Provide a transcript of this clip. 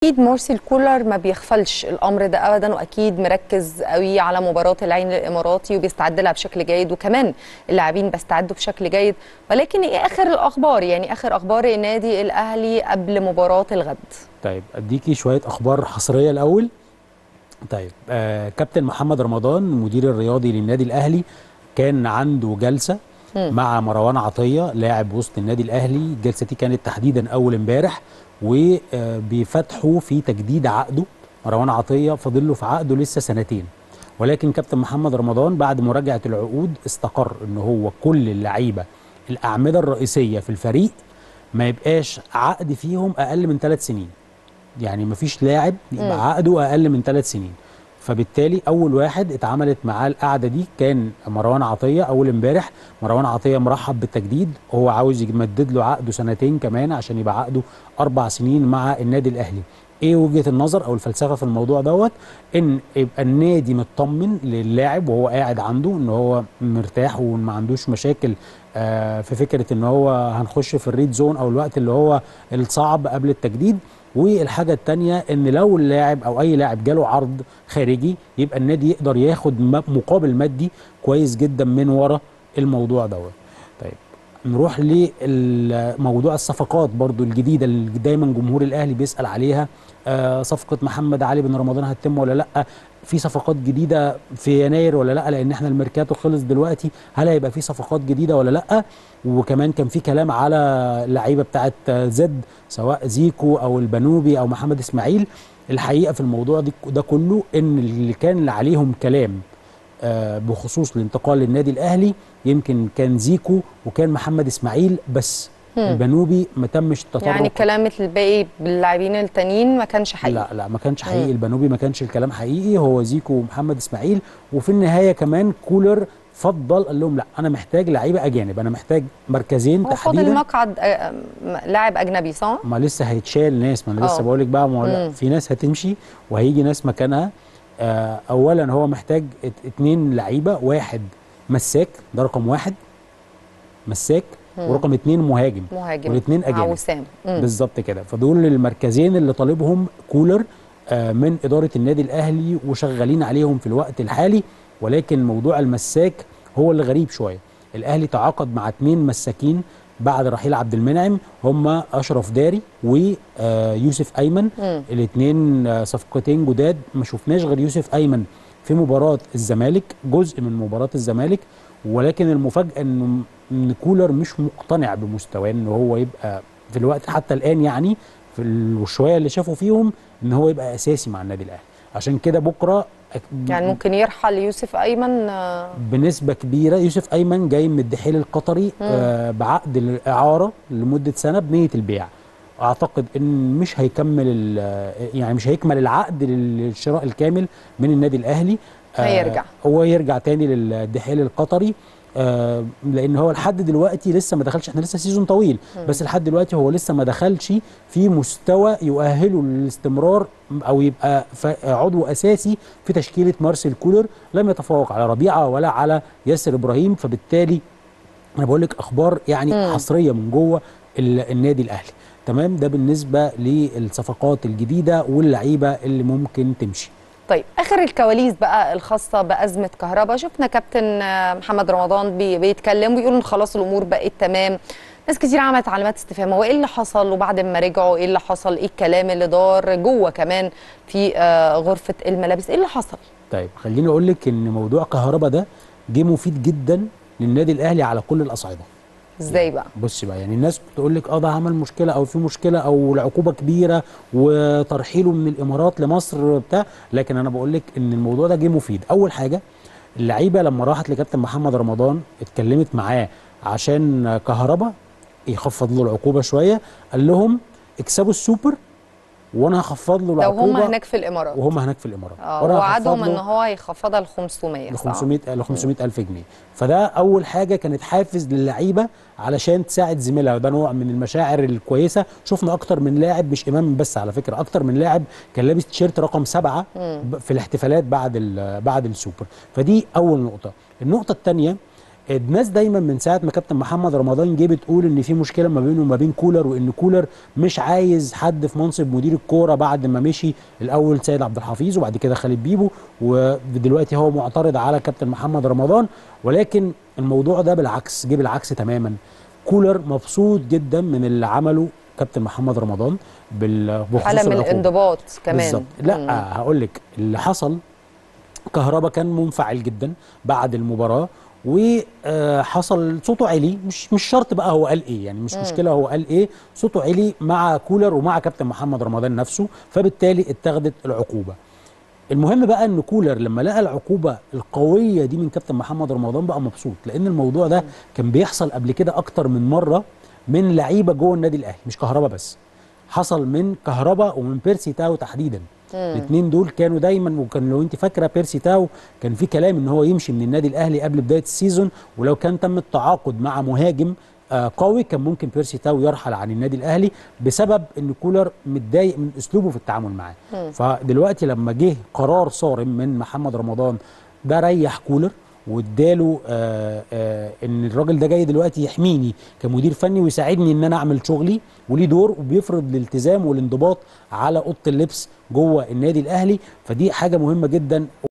اكيد مارسيل كولر ما بيغفلش الامر ده ابدا واكيد مركز قوي على مباراه العين الاماراتي وبيستعد لها بشكل جيد وكمان اللاعبين بيستعدوا بشكل جيد ولكن ايه اخر الاخبار يعني اخر اخبار النادي الاهلي قبل مباراه الغد طيب اديكي شويه اخبار حصريه الاول طيب آه كابتن محمد رمضان المدير الرياضي للنادي الاهلي كان عنده جلسه مع مروان عطيه لاعب وسط النادي الاهلي الجلسه دي كانت تحديدا اول امبارح وبيفتحوا في تجديد عقده مروان عطيه فاضل له في عقده لسه سنتين ولكن كابتن محمد رمضان بعد مراجعه العقود استقر ان هو كل اللعيبه الاعمده الرئيسيه في الفريق ما يبقاش عقد فيهم اقل من ثلاث سنين يعني مفيش لاعب يبقى عقده اقل من ثلاث سنين فبالتالي اول واحد اتعملت معاه القعده دي كان مروان عطيه اول امبارح مروان عطيه مرحب بالتجديد وهو عاوز يمدد له عقده سنتين كمان عشان يبقى عقده اربع سنين مع النادي الاهلي ايه وجهه النظر او الفلسفه في الموضوع دوت ان يبقى النادي مطمن للاعب وهو قاعد عنده ان هو مرتاح وما عندوش مشاكل آه في فكره ان هو هنخش في الريد زون او الوقت اللي هو الصعب قبل التجديد والحاجه الثانيه ان لو اللاعب او اي لاعب جاله عرض خارجي يبقى النادي يقدر ياخد مقابل مادي كويس جدا من ورا الموضوع دوت طيب نروح لموضوع الصفقات برضو الجديده اللي دايما جمهور الاهلي بيسال عليها آه صفقه محمد علي بن رمضان هتتم ولا لا في صفقات جديده في يناير ولا لا لان احنا الميركاتو خلص دلوقتي هل هيبقى في صفقات جديده ولا لا وكمان كان في كلام على اللعيبه بتاعه زد سواء زيكو او البنوبي او محمد اسماعيل الحقيقه في الموضوع دي ده كله ان اللي كان عليهم كلام آه بخصوص الانتقال للنادي الاهلي يمكن كان زيكو وكان محمد اسماعيل بس مم. البنوبي ما تمش التطرق يعني الكلام الباقي باللاعبين التانيين ما كانش حقيقي لا لا ما كانش حقيقي مم. البنوبي ما كانش الكلام حقيقي هو زيكو ومحمد اسماعيل وفي النهايه كمان كولر فضل قال لهم لا انا محتاج لعيبه اجانب انا محتاج مركزين هو تحديدا فاضل مقعد لاعب اجنبي صح ما لسه هيتشال ناس ما انا لسه بقول لك بقى ما في ناس هتمشي وهيجي ناس مكانها آه اولا هو محتاج اتنين لعيبه واحد مساك ده رقم واحد مساك مم. ورقم اتنين مهاجم مهاجم والاثنين اجانب وسام بالظبط كده فدول المركزين اللي طالبهم كولر آه من اداره النادي الاهلي وشغالين عليهم في الوقت الحالي ولكن موضوع المساك هو اللي غريب شويه الاهلي تعاقد مع اثنين مساكين بعد رحيل عبد المنعم هم اشرف داري ويوسف ايمن الاثنين صفقتين جداد ما شفناش غير يوسف ايمن في مباراه الزمالك جزء من مباراه الزمالك ولكن المفاجاه انه ان كولر مش مقتنع بمستواه ان هو يبقى في الوقت حتى الان يعني في الشويه اللي شافوا فيهم ان هو يبقى اساسي مع النادي الاهلي عشان كده بكره يعني ممكن يرحل يوسف ايمن بنسبه كبيره يوسف ايمن جاي من الدحيل القطري آه بعقد الاعاره لمده سنه بنيه البيع اعتقد ان مش هيكمل يعني مش هيكمل العقد للشراء الكامل من النادي الاهلي هيرجع آه هو يرجع تاني للدحيل القطري آه لان هو لحد دلوقتي لسه ما دخلش احنا لسه سيزون طويل م. بس لحد دلوقتي هو لسه ما دخلش في مستوى يؤهله للاستمرار او يبقى عضو اساسي في تشكيله مارسيل كولر لم يتفوق على ربيعه ولا على ياسر ابراهيم فبالتالي انا بقول لك اخبار يعني م. حصريه من جوه النادي الاهلي تمام ده بالنسبه للصفقات الجديده واللعيبه اللي ممكن تمشي طيب اخر الكواليس بقى الخاصه بازمه كهرباء شفنا كابتن محمد رمضان بي بيتكلم ويقول ان خلاص الامور بقت تمام ناس كتير عملت علامات استفهام هو ايه اللي حصل وبعد ما رجعوا ايه اللي حصل ايه الكلام اللي دار جوه كمان في غرفه الملابس ايه اللي حصل طيب خليني اقول لك ان موضوع كهرباء ده جه مفيد جدا للنادي الاهلي على كل الاصعده ازاي بقى بصي بقى يعني الناس بتقول لك اه ده عمل مشكله او في مشكله او العقوبه كبيره وترحيله من الامارات لمصر بتاع لكن انا بقول لك ان الموضوع ده جه مفيد اول حاجه اللعيبه لما راحت لكابتن محمد رمضان اتكلمت معاه عشان كهربا يخفض له العقوبه شويه قال لهم اكسبوا السوبر وانا هخفض له العقوبه لو هم هناك في الامارات وهم هناك في الامارات اه وعدهم ان هو هيخفضها ل 500 ل 500 ل 500 الف جنيه فده اول حاجه كانت حافز للعيبه علشان تساعد زميلها ده نوع من المشاعر الكويسه شفنا اكتر من لاعب مش امام بس على فكره اكتر من لاعب كان لابس تيشيرت رقم سبعة في الاحتفالات بعد بعد السوبر فدي اول نقطه النقطه الثانيه الناس دايما من ساعه ما كابتن محمد رمضان جه بتقول ان في مشكله ما بينه وما بين كولر وان كولر مش عايز حد في منصب مدير الكوره بعد ما مشي الاول سيد عبد الحفيظ وبعد كده خالد بيبو ودلوقتي هو معترض على كابتن محمد رمضان ولكن الموضوع ده بالعكس جه بالعكس تماما كولر مبسوط جدا من اللي عمله كابتن محمد رمضان بال- بخصوص حاله من العقوبة. الانضباط كمان بالظبط لا هقول لك اللي حصل كهربا كان منفعل جدا بعد المباراه وحصل صوته عالي مش مش شرط بقى هو قال ايه يعني مش مشكله هو قال ايه صوته عالي مع كولر ومع كابتن محمد رمضان نفسه فبالتالي اتخذت العقوبه المهم بقى ان كولر لما لقى العقوبه القويه دي من كابتن محمد رمضان بقى مبسوط لان الموضوع ده كان بيحصل قبل كده اكتر من مره من لعيبه جوه النادي الاهلي مش كهربا بس حصل من كهربا ومن بيرسي تاو تحديدا الاثنين دول كانوا دايما وكان لو انت فاكره بيرسي تاو كان في كلام ان هو يمشي من النادي الاهلي قبل بدايه السيزون ولو كان تم التعاقد مع مهاجم آه، قوي كان ممكن بيرسي تاو يرحل عن النادي الاهلي بسبب ان كولر متضايق من اسلوبه في التعامل معاه فدلوقتي لما جه قرار صارم من محمد رمضان ده ريح كولر واداله آه آه ان الراجل ده جاي دلوقتي يحميني كمدير فني ويساعدني ان انا اعمل شغلي وليه دور وبيفرض الالتزام والانضباط على اوضه اللبس جوه النادي الاهلي فدي حاجه مهمه جدا